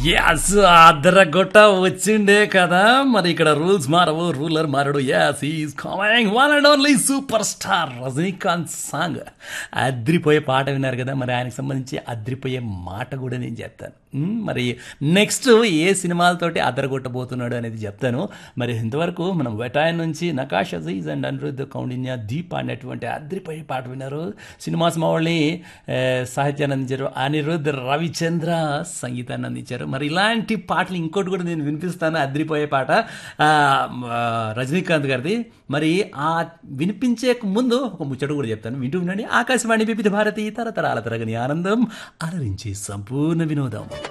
as అద్దరగొట్ట వచ్చిండే కదా మరి ఇక్కడ రూల్స్ మారవు రూలర్ మారడు as is coming one and only super star Rajinikanth song అద్రిపోయే పాట విన్నారు కదా మరి ఆయనకు సంబంధించి అద్రిపోయే మాట కూడా నేను చెప్తాను మ్, మరి నెక్స్ట్ ఏ సినిమాలతోటి అద్దరగొట్టబోతున్నాడు అనేది చెప్తాను మరి ఇంతవరకు మనం వెటాయన్ నుంచి నకాష్ అజీజ్ అండ్ అనిరుద్ధ్ కౌండిన్య దీప్ అనేటువంటి అద్రిపోయే పాట విన్నారు సినిమా సినిమాల్ని ఏ, సాహిత్యాన్ని అందించారు అనిరుద్ధ్ రవిచంద్ర సంగీతాన్ని అందించారు మరి ఇలాంటి పాటలు ఇంకోటి కూడా నేను వినిపిస్తాను అద్రిపోయే పాట ఆ, ఆ, రజనీకాంత్ గారిది మరి ఆ వినిపించే ముందు ఒక ముచ్చట కూడా చెప్తాను వింటూ ఉండండి ఆకాశవాణి వివిధ భారతి తరతరాల తరగని ఆనందం అలరించి సంపూర్ణ వినోదం